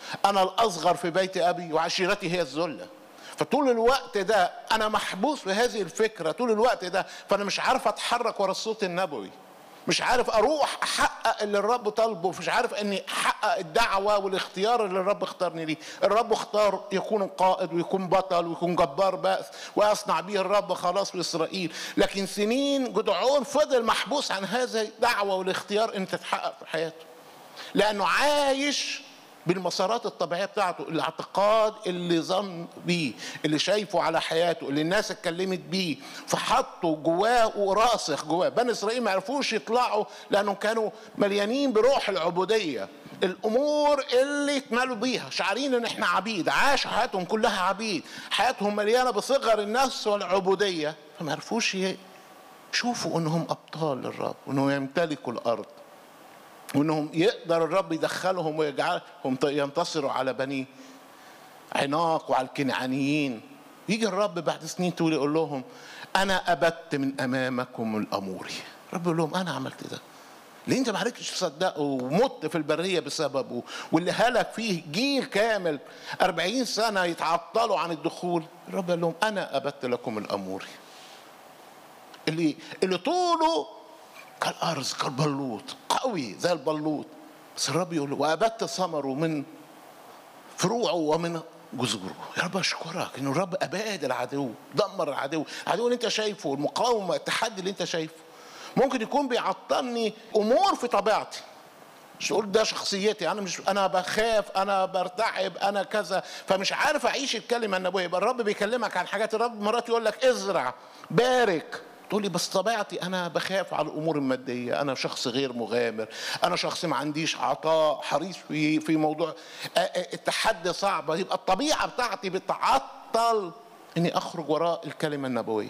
انا الاصغر في بيت ابي وعشيرتي هي الذله فطول الوقت ده انا محبوس في هذه الفكره طول الوقت ده فانا مش عارف اتحرك ورا الصوت النبوي مش عارف اروح احقق اللي الرب طالبه مش عارف اني احقق الدعوه والاختيار اللي الرب اختارني ليه الرب اختار يكون قائد ويكون بطل ويكون جبار بأس ويصنع به الرب خلاص لاسرائيل لكن سنين جدعون فضل محبوس عن هذا الدعوه والاختيار ان تتحقق في حياته لانه عايش بالمسارات الطبيعيه بتاعته الاعتقاد اللي ظن بيه اللي شايفه على حياته اللي الناس اتكلمت بيه فحطه جواه وراسخ جواه بني اسرائيل ما عرفوش يطلعوا لانهم كانوا مليانين بروح العبوديه الامور اللي اتملوا بيها شعارين ان احنا عبيد عاش حياتهم كلها عبيد حياتهم مليانه بصغر النفس والعبوديه فما عرفوش يشوفوا انهم ابطال للرب وانهم يمتلكوا الارض وانهم يقدر الرب يدخلهم ويجعلهم ينتصروا على بني عناق وعلى الكنعانيين يجي الرب بعد سنين طويل يقول لهم انا ابت من امامكم الاموري الرب يقول لهم انا عملت ده اللي انت ما عرفتش تصدقه ومت في البريه بسببه واللي هلك فيه جيل كامل أربعين سنه يتعطلوا عن الدخول الرب قال لهم انا ابت لكم الاموري اللي اللي طوله كالارز كالبلوط قوي زي البلوط بس الرب يقول له وابت ثمره من فروعه ومن جذوره يا رب اشكرك ان الرب اباد العدو دمر العدو العدو اللي انت شايفه المقاومه التحدي اللي انت شايفه ممكن يكون بيعطلني امور في طبيعتي مش تقول ده شخصيتي انا مش انا بخاف انا برتعب انا كذا فمش عارف اعيش الكلمه النبويه يبقى الرب بيكلمك عن حاجات الرب مرات يقول لك ازرع بارك تقول لي بس طبيعتي انا بخاف على الامور الماديه انا شخص غير مغامر انا شخص ما عنديش عطاء حريص في في موضوع التحدي صعب يبقى الطبيعه بتاعتي بتعطل اني اخرج وراء الكلمه النبويه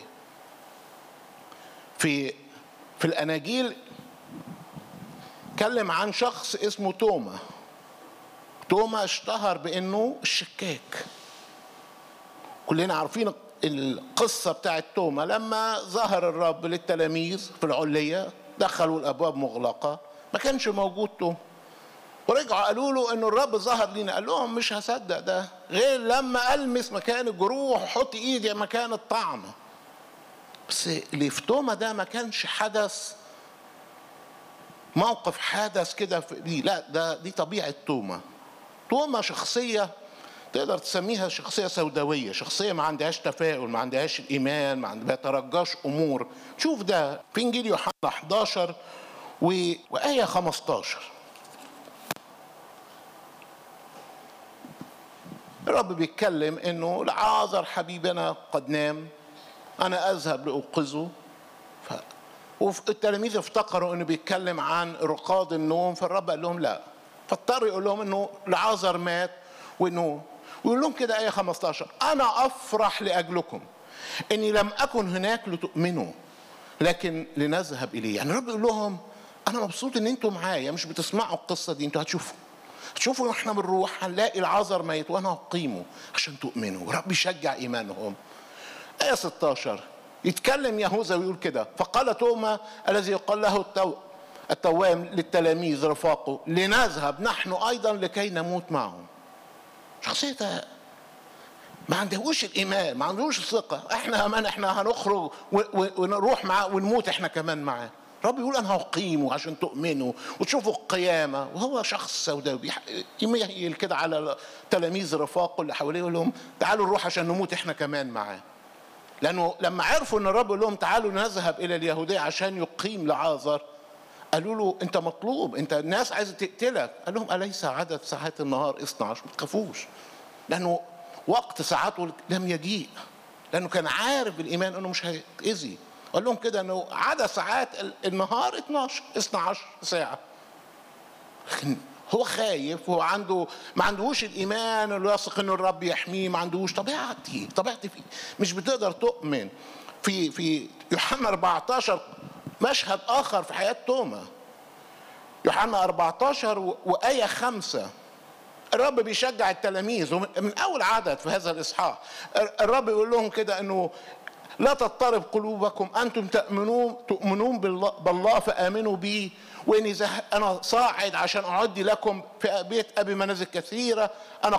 في في الاناجيل اتكلم عن شخص اسمه توما توما اشتهر بانه الشكاك كلنا عارفين القصة بتاعت توما لما ظهر الرب للتلاميذ في العلية دخلوا الأبواب مغلقة ما كانش موجود توما ورجعوا قالوا له انه الرب ظهر لينا قال لهم مش هصدق ده غير لما المس مكان الجروح وحط ايدي مكان الطعنه بس اللي في توما ده ما كانش حدث موقف حدث كده في لا ده دي طبيعه توما توما شخصيه تقدر تسميها شخصية سوداوية شخصية ما عندهاش تفاؤل ما عندهاش الإيمان ما عندها بيترجاش أمور شوف ده في إنجيل يوحنا 11 و... وآية 15 الرب بيتكلم انه العازر حبيبنا قد نام انا اذهب لاوقظه ف... والتلاميذ افتكروا انه بيتكلم عن رقاد النوم فالرب قال لهم لا فاضطر يقول لهم انه العازر مات وانه ويقول لهم كده آية 15 أنا أفرح لأجلكم إني لم أكن هناك لتؤمنوا لكن لنذهب إليه يعني الرب يقول لهم أنا مبسوط إن أنتوا معايا مش بتسمعوا القصة دي أنتوا هتشوفوا هتشوفوا واحنا بنروح هنلاقي العذر ميت وانا هقيمه عشان تؤمنوا ورب يشجع ايمانهم آية 16 يتكلم يهوذا ويقول كده فقال توما الذي يقال له التو التوام للتلاميذ رفاقه لنذهب نحن ايضا لكي نموت معهم شخصيته ما عندهوش الايمان ما عندهوش الثقه احنا كمان احنا هنخرج ونروح معاه ونموت احنا كمان معاه رب يقول انا هقيمه عشان تؤمنوا وتشوفوا القيامه وهو شخص سوداوي يميل كده على تلاميذ رفاقه اللي حواليه يقول لهم تعالوا نروح عشان نموت احنا كمان معاه لانه لما عرفوا ان الرب يقول لهم تعالوا نذهب الى اليهوديه عشان يقيم لعازر قالوا له انت مطلوب انت الناس عايزه تقتلك قال لهم اليس عدد ساعات النهار 12 ما تخافوش لانه وقت ساعاته لم يجيء لانه كان عارف بالايمان انه مش هيتاذي قال لهم كده انه عدد ساعات النهار 12 12 ساعه لكن هو خايف هو عنده ما عندهوش الايمان اللي يثق انه الرب يحميه ما عندهوش طبيعتي طبيعتي فيه مش بتقدر تؤمن في في يوحنا 14 مشهد آخر في حياة توما يوحنا 14 وآية خمسة الرب بيشجع التلاميذ من أول عدد في هذا الإصحاح الرب يقول لهم كده أنه لا تضطرب قلوبكم أنتم تؤمنون تؤمنون بالله, بالله فآمنوا بي واني زه... انا صاعد عشان اعد لكم في بيت ابي منازل كثيره انا